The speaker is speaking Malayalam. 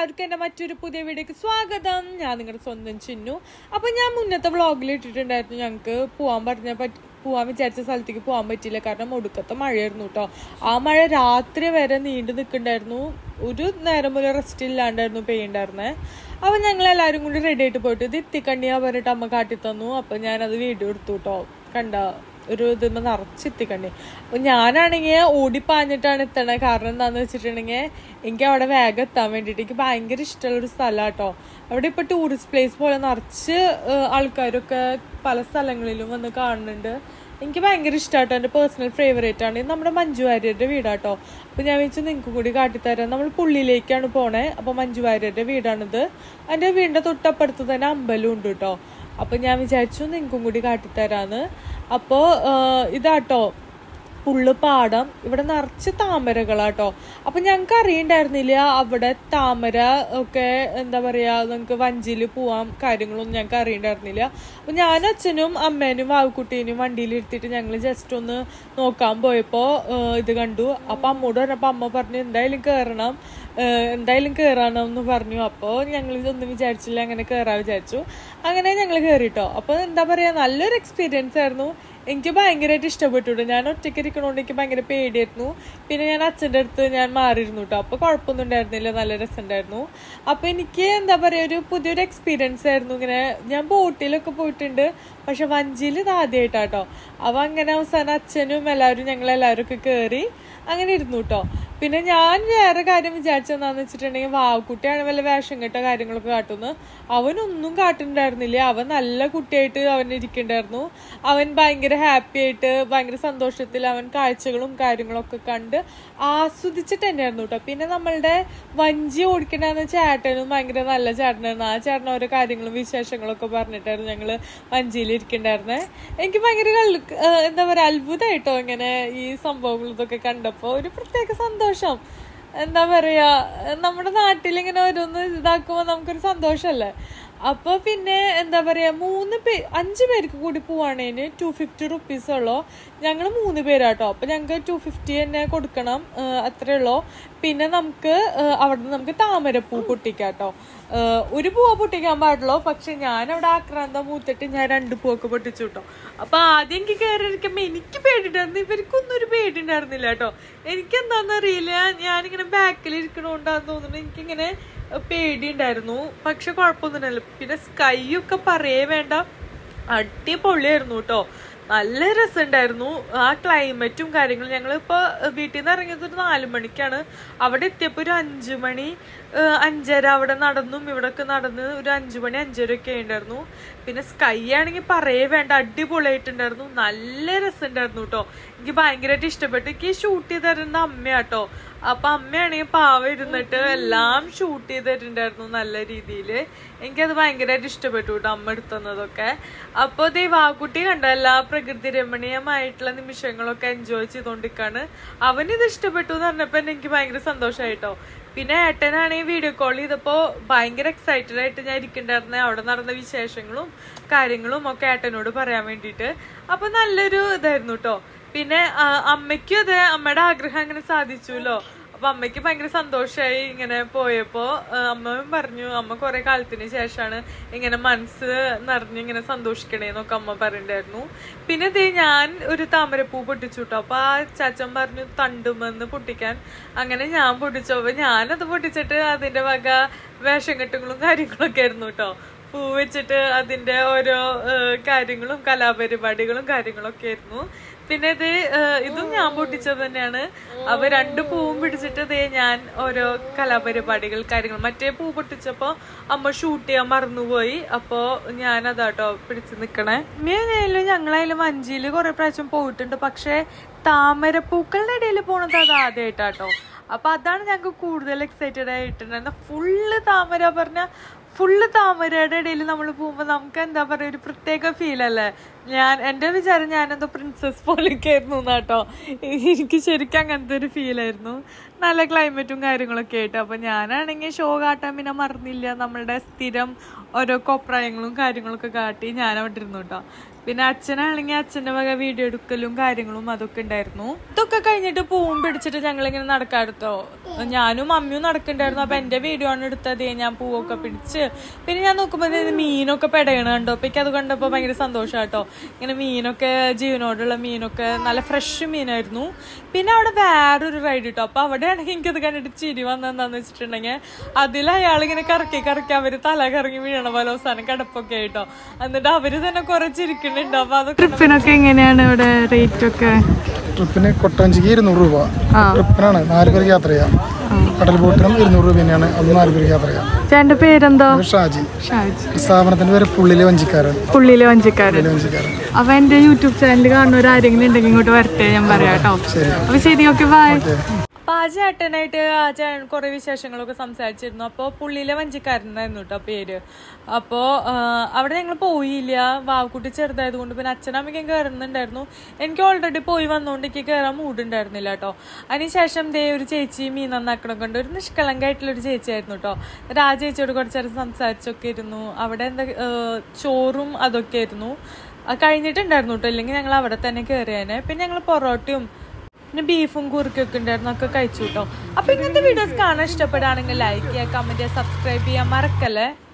എല്ലാവർക്കും എൻ്റെ മറ്റൊരു പുതിയ വീഡിയോക്ക് സ്വാഗതം ഞാൻ നിങ്ങളുടെ സ്വന്തം ചിന്നു അപ്പം ഞാൻ മുന്നത്തെ വ്ളോഗിൽ ഇട്ടിട്ടുണ്ടായിരുന്നു ഞങ്ങൾക്ക് പോകാൻ പറഞ്ഞ പറ്റി പോകാൻ വിചാരിച്ച സ്ഥലത്തേക്ക് പോകാൻ പറ്റിയില്ല കാരണം ഒടുക്കത്തെ മഴയായിരുന്നു കേട്ടോ ആ മഴ രാത്രി വരെ നീണ്ടു നിൽക്കണ്ടായിരുന്നു ഒരു നേരം പോലെ റെസ്റ്റ് ഇല്ലാണ്ടായിരുന്നു പെയ്യണ്ടായിരുന്നേ അപ്പം ഞങ്ങൾ എല്ലാവരും കൂടി റെഡി ആയിട്ട് പോയിട്ട് ഇത് എത്തിക്കണ്ണിയാ പറഞ്ഞിട്ട് അമ്മ കാട്ടി തന്നു അപ്പം ഞാനത് വീഡിയോ എടുത്തു കേട്ടോ കണ്ട ഒരു ഇതുമ്മ നിറച്ചെത്തിക്കണ്ടേ അപ്പൊ ഞാനാണെങ്കിൽ ഓടിപ്പാഞ്ഞിട്ടാണ് എത്തണത് കാരണം എന്താന്ന് വെച്ചിട്ടുണ്ടെങ്കിൽ എനിക്ക് അവിടെ വേഗം എത്താൻ വേണ്ടിയിട്ട് എനിക്ക് ഭയങ്കര ഇഷ്ടമുള്ള ഒരു സ്ഥലം കേട്ടോ അവിടെ ഇപ്പൊ ടൂറിസ്റ്റ് പ്ലേസ് പോലെ നിറച്ച് ഏഹ്, ആൾക്കാരൊക്കെ പല സ്ഥലങ്ങളിലും വന്ന് കാണുന്നുണ്ട് എനിക്ക് ഭയങ്കര ഇഷ്ടമാട്ടോ എൻ്റെ പേഴ്സണൽ ഫേവറേറ്റ് ആണ് ഇത് നമ്മുടെ മഞ്ജു വാര്യരുടെ വീടാട്ടോ അപ്പൊ ഞാൻ വെച്ച് നിങ്ങൾക്ക് കൂടി കാട്ടിത്തരാം നമ്മൾ പുള്ളിയിലേക്കാണ് പോണേ അപ്പൊ മഞ്ജു വാര്യരുടെ വീടാണിത് എൻ്റെ വീടിന്റെ തൊട്ടപ്പുറത്ത് തന്നെ അമ്പലം ഉണ്ട് കേട്ടോ അപ്പൊ ഞാൻ വിചാരിച്ചു നിങ്ങൾക്കും കൂടി കാട്ടിത്തരാന്ന് അപ്പോ ആഹ് ഇതാട്ടോ പുള്ള് പാടം ഇവിടെ നിറച്ച് താമരകളാട്ടോ അപ്പൊ ഞങ്ങക്ക് അറിയണ്ടായിരുന്നില്ല അവിടെ താമര ഒക്കെ എന്താ പറയാ നമുക്ക് വഞ്ചിയില് പോവാം കാര്യങ്ങളൊന്നും ഞങ്ങക്ക് അറിയണ്ടായിരുന്നില്ല അപ്പൊ ഞാനും അച്ഛനും അമ്മേനും വാവുക്കുട്ടീനും വണ്ടിയിൽ ഇരുത്തിയിട്ട് ഞങ്ങൾ ജസ്റ്റ് ഒന്ന് നോക്കാൻ പോയപ്പോ ആഹ് ഇത് കണ്ടു അപ്പൊ അമ്മോട് പറഞ്ഞപ്പോ അമ്മ പറഞ്ഞു എന്തായാലും കേറണം ഏഹ് എന്തായാലും കേറാണം എന്ന് പറഞ്ഞു അപ്പോൾ ഞങ്ങൾ ഇതൊന്നും വിചാരിച്ചില്ല അങ്ങനെ കേറാൻ വിചാരിച്ചു അങ്ങനെ ഞങ്ങൾ കേറിട്ടോ അപ്പോൾ എന്താ പറയാ നല്ലൊരു എക്സ്പീരിയൻസ് ആയിരുന്നു എനിക്ക് ഭയങ്കരമായിട്ട് ഇഷ്ടപ്പെട്ടു ട്ടോ. ഞാൻ ഒറ്റയ്ക്ക് ഇരിക്കണോണ്ട് എനിക്ക് ഭയങ്കര പേടിയായിരുന്നു പിന്നെ ഞാൻ അച്ഛൻ്റെ അടുത്ത് ഞാൻ മാറിയിരുന്നു കേട്ടോ അപ്പോൾ കുഴപ്പമൊന്നും ഉണ്ടായിരുന്നില്ല നല്ല രസമുണ്ടായിരുന്നു അപ്പോൾ എനിക്ക് എന്താ പറയാ ഒരു പുതിയൊരു എക്സ്പീരിയൻസ് ആയിരുന്നു ഇങ്ങനെ ഞാൻ ബോട്ടിലൊക്കെ പോയിട്ടുണ്ട് പക്ഷെ വഞ്ചിയിൽ ഇത് ആദ്യമായിട്ടാട്ടോ അപ്പോൾ അങ്ങനെ അവസാനം അച്ഛനും എല്ലാവരും ഞങ്ങൾ എല്ലാവരും ഒക്കെ കയറി അങ്ങനെ ഇരുന്നു കേട്ടോ പിന്നെ ഞാൻ വേറെ കാര്യം വിചാരിച്ചെന്താന്ന് വെച്ചിട്ടുണ്ടെങ്കിൽ വാവുക്കുട്ടിയാണ് വല്ല വേഷം കെട്ട കാര്യങ്ങളൊക്കെ കാട്ടുന്നു അവനൊന്നും കാട്ടുന്നുണ്ടായിരുന്നില്ല അവൻ നല്ല കുട്ടിയായിട്ട് അവൻ ഇരിക്കണ്ടായിരുന്നു അവൻ ഭയങ്കര ഹാപ്പി ആയിട്ട് ഭയങ്കര സന്തോഷത്തിൽ അവൻ കാഴ്ചകളും കാര്യങ്ങളൊക്കെ കണ്ട് ആസ്വദിച്ചിട്ട് തന്നെയായിരുന്നു കേട്ടോ പിന്നെ നമ്മളുടെ വഞ്ചി ഓടിക്കണ്ടെന്ന് ചേട്ടനും ഭയങ്കര നല്ല ചേട്ടനായിരുന്നു ആ ചേട്ടൻ ഓരോ കാര്യങ്ങളും വിശേഷങ്ങളും ഒക്കെ പറഞ്ഞിട്ടായിരുന്നു ഞങ്ങള് വഞ്ചിയിൽ ഇരിക്കണ്ടായിരുന്നേ എനിക്ക് ഭയങ്കര കള്ള് ഏഹ് എന്താ പറയാ അത്ഭുതമായിട്ടോ ഇങ്ങനെ ഈ സംഭവങ്ങൾ ഇതൊക്കെ കണ്ടപ്പോ ഒരു പ്രത്യേക സന്തോഷം എന്താ പറയാ നമ്മുടെ നാട്ടിൽ ഇങ്ങനെ ഓരോന്ന് ഇതാക്കുമ്പോ നമുക്കൊരു സന്തോഷല്ലേ അപ്പൊ പിന്നെ എന്താ പറയാ മൂന്ന് പേ അഞ്ച് പേർക്ക് കൂടി പോവാണേന് ടു ഫിഫ്റ്റി റുപ്പീസ് ഉള്ളോ ഞങ്ങൾ മൂന്ന് പേരാട്ടോ അപ്പൊ ഞങ്ങൾക്ക് ടു ഫിഫ്റ്റി തന്നെ കൊടുക്കണം ഏഹ് അത്രേ ഉള്ളൂ പിന്നെ നമുക്ക് ഏഹ് അവിടുന്ന് നമുക്ക് താമരപ്പൂ പൊട്ടിക്കാട്ടോ ഏഹ് ഒരു പൂവ പൊട്ടിക്കാൻ പാടുള്ളൂ പക്ഷെ ഞാൻ അവിടെ ആക്രാന്തം മൂത്തിട്ട് ഞാൻ രണ്ട് പൂവൊക്കെ പൊട്ടിച്ചു കേട്ടോ അപ്പൊ ആദ്യം എനിക്ക് കയറി ഇരിക്കുമ്പോ എനിക്ക് പേടിണ്ടായിരുന്നു ഇവർക്കൊന്നും ഒരു പേടി ഉണ്ടായിരുന്നില്ല കേട്ടോ എനിക്ക് എന്താണെന്ന് അറിയില്ല ഞാനിങ്ങനെ ബാക്കിൽ ഇരിക്കണോണ്ടാന്ന് തോന്നുന്നു എനിക്കിങ്ങനെ പേടി ഉണ്ടായിരുന്നു പക്ഷെ കുഴപ്പമൊന്നുമില്ല പിന്നെ സ്കൈ ഒക്കെ പറയേ വേണ്ട അടിപൊളിയായിരുന്നു കേട്ടോ നല്ല രസമുണ്ടായിരുന്നു ആ ക്ലൈമറ്റും കാര്യങ്ങളും ഞങ്ങളിപ്പോ വീട്ടിൽ നിന്ന് ഇറങ്ങിയത് ഒരു നാലു മണിക്കാണ് അവിടെ എത്തിയപ്പോ ഒരു അഞ്ചു മണി ഏഹ് അഞ്ചര അവിടെ നടന്നും ഇവിടൊക്കെ നടന്ന് ഒരു അഞ്ചു മണി അഞ്ചര ഒക്കെ ഉണ്ടായിരുന്നു പിന്നെ സ്കൈ ആണെങ്കിൽ പറയേ വേണ്ട അടിപൊളിയായിട്ടുണ്ടായിരുന്നു നല്ല രസമുണ്ടായിരുന്നു കേട്ടോ എനിക്ക് ഭയങ്കരമായിട്ട് ഇഷ്ടപ്പെട്ടു എനിക്ക് ഷൂട്ട് ചെയ്ത് തരുന്ന അമ്മയാട്ടോ അപ്പൊ അമ്മയാണെങ്കിൽ പാവം ഇരുന്നിട്ട് എല്ലാം ഷൂട്ട് ചെയ്ത് തരുന്നുണ്ടായിരുന്നു നല്ല രീതിയിൽ എനിക്കത് ഭയങ്കരമായിട്ട് ഇഷ്ടപ്പെട്ടു കേട്ടോ അമ്മ എടുത്തുന്നതൊക്കെ അപ്പോൾ ദേവാക്കുട്ടി കണ്ട എല്ലാ പ്രകൃതി രമണീയമായിട്ടുള്ള നിമിഷങ്ങളൊക്കെ എൻജോയ് ചെയ്തോണ്ടിരിക്കാണ് അവനിത് ഇഷ്ടപ്പെട്ടു എന്ന് പറഞ്ഞപ്പോ തന്നെ എനിക്ക് ഭയങ്കര സന്തോഷമായിട്ടോ പിന്നെ ഏട്ടനാണെങ്കിൽ വീഡിയോ കോൾ ചെയ്തപ്പോ ഭയങ്കര എക്സൈറ്റഡ് ആയിട്ട് ഞാൻ ഇരിക്കണ്ടായിരുന്നെ അവിടെ നടന്ന വിശേഷങ്ങളും കാര്യങ്ങളും ഒക്കെ ഏട്ടനോട് പറയാൻ വേണ്ടിയിട്ട് അപ്പൊ നല്ലൊരു ഇതായിരുന്നു കേട്ടോ പിന്നെ ആ, അമ്മയ്ക്കും അതെ അമ്മയുടെ ആഗ്രഹം അങ്ങനെ സാധിച്ചുല്ലോ അപ്പൊ അമ്മയ്ക്ക് ഭയങ്കര സന്തോഷമായി ഇങ്ങനെ പോയപ്പോ ആ, അമ്മയും പറഞ്ഞു അമ്മ കുറെ കാലത്തിന് ശേഷമാണ് ഇങ്ങനെ മനസ്സ് നിറഞ്ഞ് ഇങ്ങനെ സന്തോഷിക്കണേന്നൊക്കെ അമ്മ പറയുണ്ടായിരുന്നു പിന്നെ ദേ ഞാൻ ഒരു താമരപ്പൂ പൊട്ടിച്ചു കേട്ടോ അപ്പൊ ആ ചാച്ചൻ പറഞ്ഞു തണ്ടുമെന്ന് പൊട്ടിക്കാൻ അങ്ങനെ ഞാൻ പൊട്ടിച്ചു അപ്പൊ ഞാനത് പൊട്ടിച്ചിട്ട് അതിന്റെ വക വേഷം കെട്ടുകളും കാര്യങ്ങളൊക്കെ ആയിരുന്നു കേട്ടോ പൂ വെച്ചിട്ട് അതിന്റെ ഓരോ ഏഹ്, കാര്യങ്ങളും കലാപരിപാടികളും കാര്യങ്ങളൊക്കെ ആയിരുന്നു പിന്നെ ഇത് ഏഹ്, ഇതും ഞാൻ പൊട്ടിച്ചത് തന്നെയാണ് അപ്പൊ രണ്ട് പൂവും പിടിച്ചിട്ട് ദേ ഞാൻ ഓരോ കലാപരിപാടികൾ കാര്യങ്ങൾ മറ്റേ പൂ പൊട്ടിച്ചപ്പോ അമ്മ ഷൂട്ട് ചെയ്യാൻ മറന്നുപോയി അപ്പോ ഞാൻ അതാട്ടോ പിടിച്ച് നിക്കണേ ഇമ്മയായാലും ഞങ്ങളായാലും വഞ്ചിയില് കുറെ പ്രാവശ്യം പോയിട്ടുണ്ട് പക്ഷെ താമരപ്പൂക്കളുടെ ഇടയിൽ പോണത് അത് ആദ്യമായിട്ടാട്ടോ അപ്പൊ അതാണ് ഞങ്ങൾക്ക് കൂടുതൽ എക്സൈറ്റഡ് ആയിട്ടുണ്ടായിരുന്നത് ഫുള്ള് താമര പറഞ്ഞ ഫുള്ള് താമരയുടെ ഇടയിൽ നമ്മൾ പോകുമ്പോൾ നമുക്ക് എന്താ പറയുക ഒരു പ്രത്യേക ഫീൽ അല്ലേ ഞാൻ എൻ്റെ വിചാരം ഞാനെന്തോ പ്രിൻസസ് പോലെയൊക്കെ ആയിരുന്നു കേട്ടോ എനിക്ക് ശരിക്കും അങ്ങനത്തെ ഒരു ഫീൽ ആയിരുന്നു നല്ല ക്ലൈമറ്റും കാര്യങ്ങളൊക്കെ ആയിട്ട് അപ്പം ഞാനാണെങ്കിൽ ഷോ കാട്ടാൻ പിന്നെ മറന്നില്ല നമ്മളുടെ സ്ഥിരം ഓരോ കൊപ്രായങ്ങളും കാര്യങ്ങളൊക്കെ കാട്ടി ഞാൻ അവിടെ ഇരുന്നു കേട്ടോ പിന്നെ അച്ഛനാണെങ്കിൽ അച്ഛൻ്റെ വക വീഡിയോ എടുക്കലും കാര്യങ്ങളും അതൊക്കെ ഉണ്ടായിരുന്നു ഇതൊക്കെ കഴിഞ്ഞിട്ട് പൂവും പിടിച്ചിട്ട് ഞങ്ങളിങ്ങനെ നടക്കാറുട്ടോ ഞാനും അമ്മയും നടക്കണ്ടായിരുന്നു അപ്പൊ എന്റെ വീഡിയോ ആണ് എടുത്തത് ഞാൻ പൂവൊക്കെ പിടിച്ച് പിന്നെ ഞാൻ നോക്കുമ്പോൾ ഇത് മീനൊക്കെ പെടയണ കണ്ടോ അപ്പൊ എനിക്ക് അത് കണ്ടപ്പോൾ ഭയങ്കര സന്തോഷം കേട്ടോ ഇങ്ങനെ മീനൊക്കെ ജീവനോടുള്ള മീനൊക്കെ നല്ല ഫ്രഷ് മീനായിരുന്നു പിന്നെ അവിടെ വേറൊരു റൈഡ് കിട്ടും അപ്പൊ അവിടെയാണെങ്കിൽ എനിക്കത് കണ്ടിട്ട് ചിരി വന്നെന്താന്ന് വെച്ചിട്ടുണ്ടെങ്കിൽ അതിൽ അയാൾ ഇങ്ങനെ കറക്കി കറക്കി അവര് തല കറങ്ങി വീഴണ പോലെ അവസാനം കിടപ്പൊക്കെ ആയിട്ടോ എന്നിട്ട് അവര് തന്നെ കുറെ ചിരിക്കുന്നുണ്ട് അപ്പൊ അത് ട്രിപ്പിനൊക്കെ എങ്ങനെയാണ് ഇവിടെ റേറ്റ് ഒക്കെ ട്രിപ്പിന് കൊട്ടാഞ്ചിക്ക് ഇരുന്നൂറ് രൂപ ട്രിപ്പിനാണ് നാല് പേർക്ക് യാത്ര ചെയ്യാം കടൽ ബോട്ടിനും ഇരുന്നൂറ് രൂപ തന്നെയാണ് അത് നാല് പേർക്ക് യാത്ര ചെയ്യാം ചേട്ടന്റെ പേരെന്തോ ഇത് ഷാജി ഷാജ് ഈ സ്ഥാപനത്തിന്റെ പേര് പുള്ളിലെ വഞ്ചിക്കാരൻ പുള്ളിയിലെ വഞ്ചിക്കാരൻ പുള്ളിലെ വഞ്ചിക്കാരൻ അപ്പൊ എന്റെ യൂട്യൂബ് ചാനൽ കാണുന്നവർ ആരെങ്കിലും ഉണ്ടെങ്കിൽ ഇങ്ങോട്ട് വരട്ടെ ഞാൻ പറയാം കേട്ടോ ശരി അപ്പൊ ശരി ഓക്കെ ബൈ അപ്പൊ ആ ചേട്ടനായിട്ട് ആ ചേട്ടൻ കുറെ വിശേഷങ്ങളൊക്കെ സംസാരിച്ചിരുന്നു അപ്പോൾ പുള്ളിയിലെ വഞ്ചിക്കാരനായിരുന്നു കേട്ടോ പേര് അപ്പോൾ അവിടെ ഞങ്ങൾ പോയില്ല വാവുക്കുട്ടി ചെറുതായത് കൊണ്ട് പിന്നെ അച്ഛനമ്മയ്ക്കും കയറുന്നുണ്ടായിരുന്നു എനിക്ക് ഓൾറെഡി പോയി വന്നുകൊണ്ട് എനിക്ക് കയറാൻ മൂടുണ്ടായിരുന്നില്ല കേട്ടോ അതിനുശേഷം ദേ ഒരു ചേച്ചി മീൻ നന്നാക്കണൊക്കെ ഉണ്ട് ഒരു നിഷ്കളങ്കായിട്ടുള്ള ഒരു ചേച്ചിയായിരുന്നു കേട്ടോ എന്നിട്ട് ആ ചേച്ചിയോട് കുറച്ച് നേരം സംസാരിച്ചൊക്കെ ഇരുന്നു അവിടെ എന്താ ഏഹ്, ചോറും അതൊക്കെ ആയിരുന്നു അത് കഴിഞ്ഞിട്ടുണ്ടായിരുന്നു കേട്ടോ ഇല്ലെങ്കിൽ ഞങ്ങൾ അവിടെ തന്നെ കയറിയേനെ പിന്നെ ഞങ്ങൾ പൊറോട്ടയും പിന്നെ ബീഫും കുറുക്കൊക്കെ ഉണ്ടായിരുന്നു ഒക്കെ കഴിച്ചു കേട്ടോ അപ്പൊ ഇങ്ങനത്തെ വീഡിയോസ് കാണാൻ ഇഷ്ടപ്പെടുകയാണെങ്കിൽ ലൈക്ക് ചെയ്യുക കമന്റ് ചെയ്യുക സബ്സ്ക്രൈബ് ചെയ്യാൻ മറക്കല്ലേ